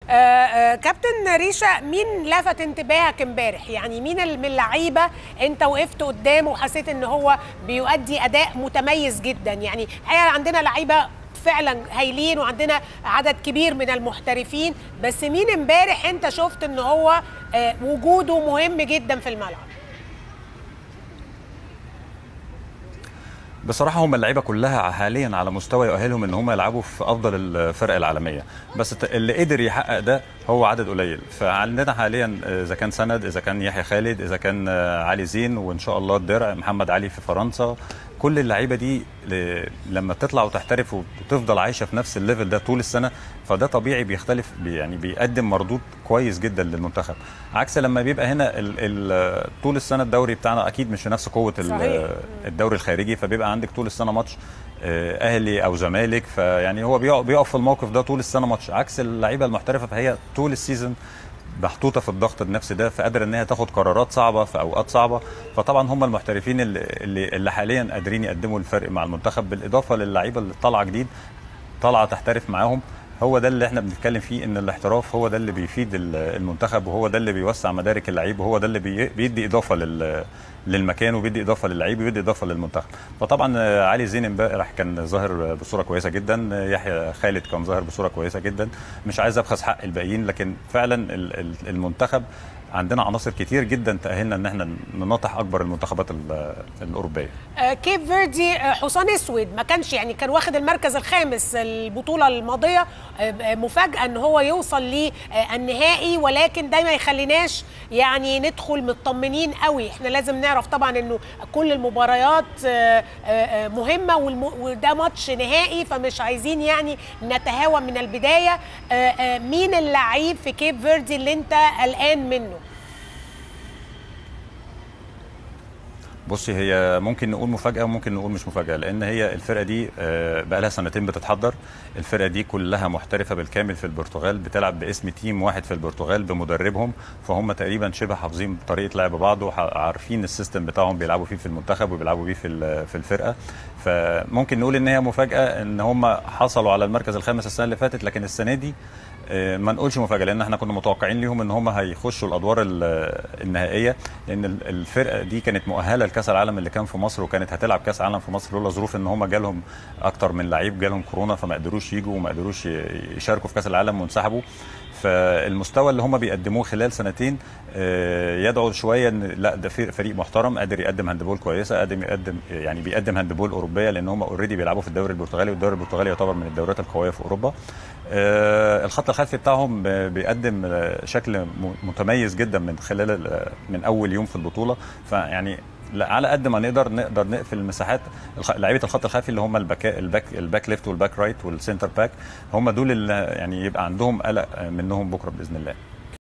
آه آه كابتن ريشا مين لفت انتباهك امبارح يعني مين ال- من اللعيبه انت وقفت قدامه وحسيت ان هو بيؤدي اداء متميز جدا يعني الحقيقه عندنا لعيبه فعلا هايلين وعندنا عدد كبير من المحترفين بس مين امبارح انت شفت ان هو آه وجوده مهم جدا في الملعب بصراحه هم اللعيبه كلها حاليا على مستوى يؤهلهم ان هم يلعبوا في افضل الفرق العالميه بس الت- اللي قدر يحقق ده هو عدد قليل فعندنا حاليا اذا كان سند اذا كان يحيى خالد اذا كان آه، علي زين وان شاء الله الدرع محمد علي في فرنسا كل اللعيبه دي ل- لما بتطلع وتحترف وبتفضل عايشه في نفس الليفل ده طول السنه فده طبيعي بيختلف بي- يعني بيقدم مردود كويس جدا للمنتخب عكس لما بيبقى هنا ال ال طول السنه الدوري بتاعنا اكيد مش في نفس قوه ال- صحيح. الدوري الخارجي فبيبقى عندك طول السنه ماتش آه، اهلي او زمالك فيعني هو بيقف بيقف في الموقف ده طول السنه ماتش عكس اللعيبه المحترفه فهي طول السيزون محطوطه في الضغط النفسي ده فقادره ان هي تاخد قرارات صعبه في اوقات صعبه فطبعا هم المحترفين اللي, اللي, اللي حاليا قادرين يقدموا الفرق مع المنتخب بالاضافه للعيبه اللي طالعه جديد طالعه تحترف معاهم هو ده اللي احنا بنتكلم فيه ان الاحتراف هو ده اللي بيفيد ال- المنتخب وهو ده اللي بيوسع مدارك اللعيب وهو ده اللي بي- بيدي اضافه لل للمكان وبيدي اضافه للعيب وبيدي اضافه للمنتخب فطبعا آه، علي زين امبارح كان ظاهر بصوره كويسه جدا آه، يحيى خالد كان ظاهر بصوره كويسه جدا مش عايز ابخس حق الباقيين لكن فعلا ال- ال- المنتخب عندنا عناصر كتير جدا تاهلنا ان احنا نناطح اكبر المنتخبات ال- الاوروبيه آه، كيب فيردي آه، حصان اسود ما كانش يعني كان واخد المركز الخامس البطوله الماضيه آه، آه، مفاجاه ان هو يوصل للنهائي ولكن ده ما يخليناش يعني ندخل مطمنين قوي احنا لازم نعرف طبعا انه كل المباريات آه، آه، آه، مهمه والم- وده ماتش نهائي فمش عايزين يعني نتهاون من البدايه آه، آه، مين اللعيب في كيب فيردي اللي انت قلقان منه بصي هي ممكن نقول مفاجأة وممكن نقول مش مفاجأة لأن هي الفرقة دي آه، بقى لها سنتين بتتحضر الفرقة دي كلها محترفة بالكامل في البرتغال بتلعب باسم تيم واحد في البرتغال بمدربهم فهم تقريبا شبه حافظين طريقة لعب بعض وعارفين السيستم بتاعهم بيلعبوا فيه في المنتخب وبيلعبوا بيه في ال- في الفرقة فممكن نقول إن هي مفاجأة إن هم حصلوا على المركز الخامس السنة اللي فاتت لكن السنة دي آه، ما نقولش مفاجاه لان احنا كنا متوقعين ليهم ان هم هيخشوا الادوار ال- النهائيه لان ال- الفرقه دي كانت مؤهله لكاس العالم اللي كان في مصر وكانت هتلعب كاس عالم في مصر لولا ظروف ان هم جالهم اكتر من لعيب جالهم كورونا فما قدروش يجوا وما قدروش ي- يشاركوا في كاس العالم وانسحبوا فالمستوى اللي هم بيقدموه خلال سنتين آه، يدعو شويه ان لا ده في- فريق محترم قادر يقدم هاندبول كويسه قادر يقدم يعني بيقدم هاندبول اوروبيه لان هم اوريدي بيلعبوا في الدوري البرتغالي والدوري البرتغالي يعتبر من الدوريات القويه في اوروبا آه، الخط الخلفي بتاعهم ب- بيقدم آه، شكل م- متميز جدا من خلال ال- من اول يوم في البطوله فيعني لا على قد ما نقدر نقدر نقفل المساحات الخ- لعيبه الخط الخلفي اللي هم الباك الباك الباك ليفت والباك رايت والسنتر باك هم دول اللي يعني يبقى عندهم قلق منهم بكره باذن الله